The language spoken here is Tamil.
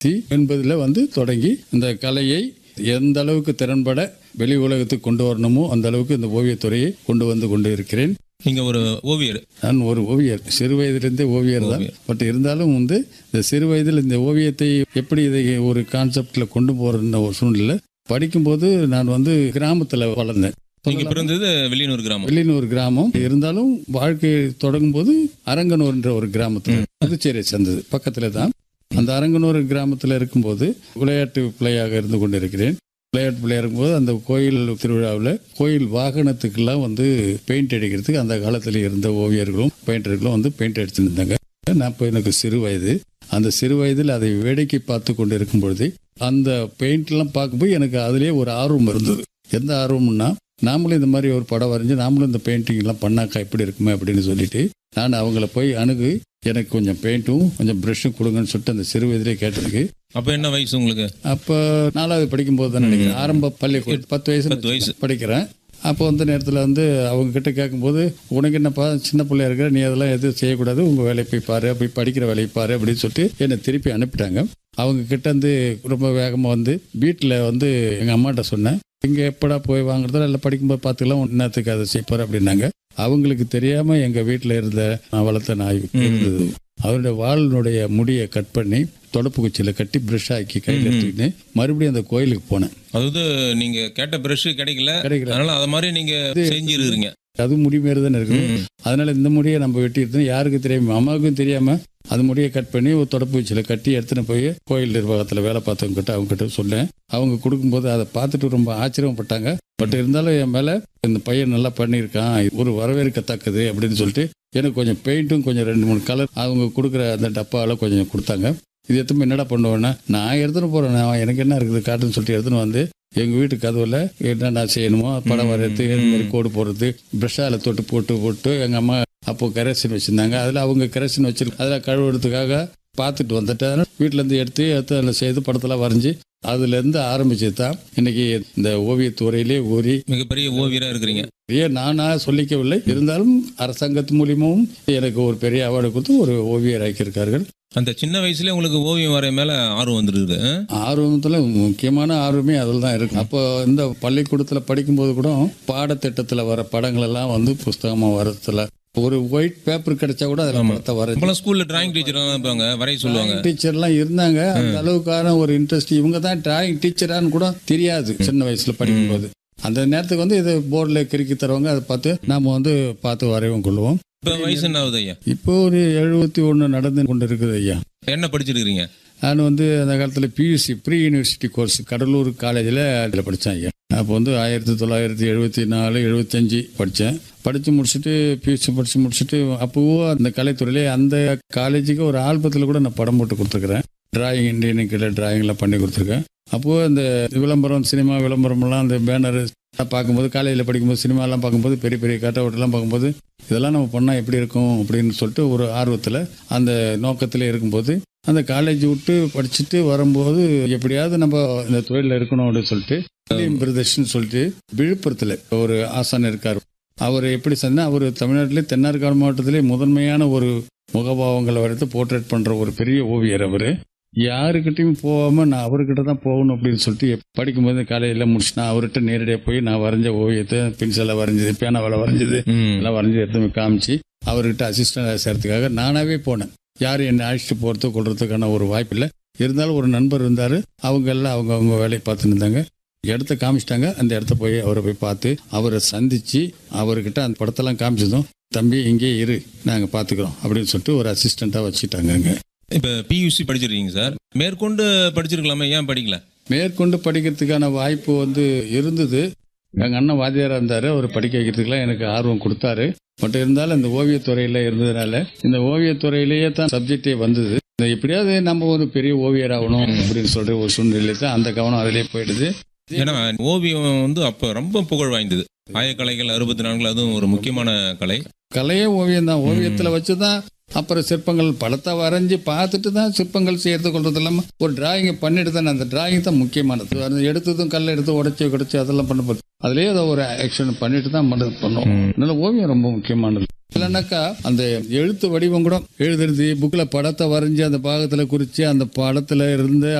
எண்பதுல வந்து தொடங்கி இந்த கலையை எந்த அளவுக்கு திறன்பட வெளி உலகத்துக்கு கொண்டு வரணுமோ அந்த அளவுக்கு இந்த ஓவியத்துறையை கொண்டு வந்து கொண்டு இருக்கிறேன் நீங்க ஒரு ஓவியர் நான் ஒரு ஓவியர் சிறு வயதிலிருந்தே ஓவியர் தான் பட் இருந்தாலும் வந்து இந்த சிறு வயதில் இந்த ஓவியத்தை எப்படி இதை ஒரு கான்செப்ட்ல கொண்டு போறதுன்ற ஒரு சூழ்நிலை படிக்கும்போது நான் வந்து கிராமத்துல வளர்ந்தேன் நீங்க பிறந்தது வெளியனூர் கிராமம் வெளியனூர் கிராமம் இருந்தாலும் வாழ்க்கை தொடங்கும் போது அரங்கனூர்ன்ற ஒரு கிராமத்துல புதுச்சேரியை சேர்ந்தது பக்கத்துல தான் அந்த அரங்கனூர் கிராமத்துல இருக்கும்போது விளையாட்டு பிள்ளையாக இருந்து கொண்டிருக்கிறேன் விளையாட்டு பிள்ளையா இருக்கும்போது அந்த கோயில் திருவிழாவில் கோயில் வாகனத்துக்கெல்லாம் வந்து பெயிண்ட் அடிக்கிறதுக்கு அந்த காலத்துல இருந்த ஓவியர்களும் பெயிண்டர்களும் வந்து பெயிண்ட் அடிச்சுட்டு இருந்தாங்க நான் இப்போ எனக்கு சிறு வயது அந்த சிறு வயதில் அதை வேடிக்கை பார்த்து கொண்டு இருக்கும் பொழுது அந்த பெயிண்ட்லாம் பார்க்கும்போது எனக்கு அதுலேயே ஒரு ஆர்வம் இருந்தது எந்த ஆர்வம்னா நாமளும் இந்த மாதிரி ஒரு படம் வரைஞ்சு நாமளும் இந்த பெயிண்டிங் எல்லாம் பண்ணாக்கா எப்படி இருக்குமே அப்படின்னு சொல்லிட்டு நான் அவங்கள போய் அணுகு எனக்கு கொஞ்சம் பெயிண்ட்டும் கொஞ்சம் ப்ரஷ்ஷும் கொடுங்கன்னு சொல்லிட்டு அந்த சிறு வயதிலே கேட்டதுக்கு அப்ப என்ன வயசு உங்களுக்கு அப்போ நாலாவது படிக்கும்போது தான் நினைக்கிறேன் ஆரம்ப பள்ளி பத்து வயசு பத்து வயசு. படிக்கிறேன் அப்போ வந்து நேரத்தில் வந்து அவங்க கிட்ட கேட்கும்போது உனக்கு என்னப்பா சின்ன பிள்ளையா இருக்கிற நீ அதெல்லாம் எதுவும் செய்யக்கூடாது உங்கள் வேலையை போய் பாரு போய் படிக்கிற வேலையை பாரு அப்படின்னு சொல்லிட்டு என்னை திருப்பி அனுப்பிட்டாங்க அவங்க கிட்ட வந்து ரொம்ப வேகமாக வந்து வீட்டில் வந்து எங்கள் அம்மாட்ட சொன்னேன் இங்கே எப்படா போய் வாங்குறதோ இல்லை படிக்கும்போது பார்த்துக்கலாம் என்னத்துக்கு அதை செய்ப்பாரு அப்படின்னாங்க அவங்களுக்கு தெரியாம எங்க வீட்டில் இருந்த நான் வளர்த்த நாய் இருந்தது அவருடைய வாளினுடைய முடியை கட் பண்ணி தொடப்பு குச்சியில கட்டி பிரஷ் ஆக்கி கையில் எடுத்துக்கிட்டு மறுபடியும் அந்த கோயிலுக்கு போனேன் அதாவது நீங்க கேட்ட பிரஷ் கிடைக்கல கிடைக்கல. அதனால அத மாதிரி நீங்க செஞ்சிருக்கீங்க அது முடி மாரி தானே இருக்கு ம். அதனால இந்த முடியை நம்ம வெட்டிட்டு யாருக்கு தெரியாம அம்மாவுக்கும் தெரியாம அந்த முடியை கட் பண்ணி ஒரு தொடப்பு வச்சில கட்டி எடுத்துன்னு போய் கோயில் நிர்வாகத்தில் வேலை பார்த்தவங்க கிட்ட அவங்க கிட்ட சொன்னேன் அவங்க கொடுக்கும்போது அதை பார்த்துட்டு ரொம்ப ஆச்சரியப்பட்டாங்க பட் இருந்தாலும் என் மேல இந்த பையன் நல்லா பண்ணியிருக்கான் ஒரு வரவேற்கத்தக்கது அப்படின்னு சொல்லிட்டு எனக்கு கொஞ்சம் பெயிண்ட்டும் கொஞ்சம் ரெண்டு மூணு கலர் அவங்க கொடுக்குற அந்த டப்பாவில் கொஞ்சம் கொடுத்தாங்க இது எத்தனை என்னடா பண்ணுவேன்னா நான் எடுத்துன்னு போறேன் நான் எனக்கு என்ன இருக்குது காட்டுன்னு சொல்லிட்டு எடுத்துன்னு வந்து எங்க வீட்டு கதவுல என்னென்ன செய்யணுமோ படம் வரையறது இது மாதிரி கோடு போடுறது பிரஷால தொட்டு போட்டு போட்டு எங்க அம்மா அப்போ கரெக்ஷன் வச்சிருந்தாங்க அதுல அவங்க கரெக்ஷன் வச்சிருக்கு அதுல கழுவுறதுக்காக பார்த்துட்டு வந்துட்டு வீட்டுல இருந்து எடுத்து எடுத்து அதில் செய்து படத்தெல்லாம் வரைஞ்சி அதுல இருந்து ஆரம்பிச்சது தான் இன்னைக்கு இந்த ஓவியத்துறையிலே ஊறி மிகப்பெரிய ஓவியரா இருக்கிறீங்க ஏன் நானா சொல்லிக்கவில்லை இருந்தாலும் அரசாங்கத்து மூலியமாவும் எனக்கு ஒரு பெரிய அவார்டு கொடுத்து ஒரு ஓவியர் ஆக்கியிருக்கார்கள் அந்த சின்ன வயசுல உங்களுக்கு ஓவியம் வரைய மேல ஆர்வம் வந்துருக்கு ஆர்வத்துல முக்கியமான ஆர்வமே அதில் தான் இருக்கு அப்போ இந்த பள்ளிக்கூடத்தில் படிக்கும்போது கூட பாடத்திட்டத்தில் வர படங்கள் எல்லாம் வந்து புஸ்தகமா வரதுல ஒரு ஒயிட் பேப்பர் கிடைச்சா கூட அதில் படத்தை வர அப்பெல்லாம் ஸ்கூல்ல டிராயிங் டீச்சர் இருப்பாங்க வரைய சொல்லுவாங்க டீச்சர்லாம் இருந்தாங்க அந்த அளவுக்கான ஒரு இன்ட்ரெஸ்ட் இவங்க தான் டிராயிங் டீச்சரான்னு கூட தெரியாது சின்ன வயசுல படிக்கும்போது அந்த நேரத்துக்கு வந்து இது போர்டில் கிறுக்கி தருவாங்க அதை பார்த்து நாம வந்து பார்த்து வரைவும் கொள்வோம் இப்ப வயசு என்ன ஆகுது ஐயா இப்போ ஒரு எழுபத்தி ஒன்று நடந்து கொண்டு இருக்குது ஐயா என்ன படிச்சிருக்கீங்க நான் வந்து அந்த காலத்தில் PUC pre university course Cuddalore காலேஜில் அதில் படித்தேன் ஐயா அப்போ வந்து ஆயிரத்தி தொள்ளாயிரத்தி எழுபத்தி நாலு எழுபத்தஞ்சி படித்தேன் படித்து முடிச்சுட்டு பியூசி படித்து முடிச்சுட்டு அப்போவும் அந்த கலைத்துறையிலே அந்த காலேஜுக்கு ஒரு ஆல்பத்தில் கூட நான் படம் போட்டு கொடுத்துருக்குறேன் டிராயிங் இண்டியன் கீழே டிராயிங்லாம் பண்ணி கொடுத்துருக்கேன் அப்போது அந்த விளம்பரம் சினிமா விளம்பரம்லாம் அந்த பேனர் பார்க்கும்போது காலேஜில் படிக்கும்போது சினிமாலாம் பார்க்கும்போது பெரிய பெரிய கட்டவுட்லாம் பார்க்கும்போது இதெல்லாம் நம்ம பண்ணால் எப்படி இருக்கும் அப்படின்னு சொல்லிட்டு ஒரு ஆர்வத்தில் அந்த நோக்கத்தில் இருக்கும்போது அந்த காலேஜ் விட்டு படிச்சுட்டு வரும்போது எப்படியாவது நம்ம இந்த தொழிலில் இருக்கணும் அப்படின்னு சொல்லிட்டு வில்லியம் பிரதர்ஷன் சொல்லிட்டு விழுப்புரத்தில் ஒரு ஆசான் இருக்கார் அவர் எப்படி சொன்னா அவர் தமிழ்நாட்டிலே தென்னார்காடு மாவட்டத்திலே முதன்மையான ஒரு முகபாவங்களை வரைத்து போர்ட்ரேட் பண்ற ஒரு பெரிய ஓவியர் அவர் யாருக்கிட்டையும் போகாம நான் அவர்கிட்ட தான் போகணும் அப்படின்னு சொல்லிட்டு படிக்கும்போது காலையில முடிச்சு நான் அவர்கிட்ட நேரடியாக போய் நான் வரைஞ்ச ஓவியத்தை பென்சிலில் வரைஞ்சது பேனாவில் வரைஞ்சது ம். எல்லாம் வரைஞ்சி எடுத்து போய் காமிச்சு அவர்கிட்ட அசிஸ்டன்ட் சேர்த்துக்காக நானாவே போனேன் யாரும் என்னை அழைச்சிட்டு போகிறது கொள்றதுக்கான ஒரு வாய்ப்பு இல்லை இருந்தாலும் ஒரு நண்பர் இருந்தார் அவங்க எல்லாம் அவங்க அவங்க வேலையை பார்த்துட்டு இருந்தாங்க இடத்த காமிச்சிட்டாங்க அந்த இடத்த போய் அவரை போய் பார்த்து அவரை சந்திச்சு அவர்கிட்ட அந்த படத்தெல்லாம் காமிச்சதும் தம்பி இங்கே இரு நாங்கள் பார்த்துக்குறோம் அப்படின்னு சொல்லிட்டு ஒரு அசிஸ்டண்ட்டாக வச்சுட்டாங்க அங்கே இப்ப பியூசி படிச்சிருக்கீங்க சார் மேற்கொண்டு படிச்சிருக்கலாமே ஏன் படிக்கல மேற்கொண்டு படிக்கிறதுக்கான வாய்ப்பு வந்து இருந்தது எங்கள் அண்ணன் வாத்தியாராக இருந்தார் அவர் படிக்க வைக்கிறதுக்குலாம் எனக்கு ஆர்வம் கொடுத்தாரு பட் இருந்தாலும் இந்த ஓவியத்துறையில் இருந்ததுனால இந்த ஓவியத்துறையிலேயே தான் சப்ஜெக்டே வந்தது இந்த எப்படியாவது நம்ம ஒரு பெரிய ஓவியர் ஆகணும் அப்படின்னு சொல்ற ஒரு சூழ்நிலை தான் அந்த கவனம் அதிலே போயிடுது ஏன்னா ஓவியம் வந்து அப்ப ரொம்ப புகழ் வாய்ந்தது ஆயக்கலைகள் அறுபத்தி நான்குல அதுவும் ஒரு முக்கியமான கலை கலையே ஓவியம் தான் ஓவியத்தில் வச்சு தான் அப்புறம் சிற்பங்கள் படத்தை வரைஞ்சி பார்த்துட்டு தான் சிற்பங்கள் செய்யறது கொள்றது இல்லாமல் ஒரு டிராயிங்கை பண்ணிட்டு தானே அந்த டிராயிங் தான் முக்கியமானது அது எடுத்ததும் கல்லை எடுத்து உடைச்சி உடைச்சி அதெல்லாம் பண்ண போகுது அதுலேயே ஏதோ ஒரு ஆக்ஷன் பண்ணிட்டு தான் பண்ண- பண்ணுவோம் அதனால ஓவியம் ரொம்ப முக்கியமானது இல்லைன்னாக்கா அந்த எழுத்து வடிவம் கூட எழுதுறது புக்கில் படத்தை வரைஞ்சி அந்த பாகத்தில் குறித்து அந்த படத்தில் இருந்து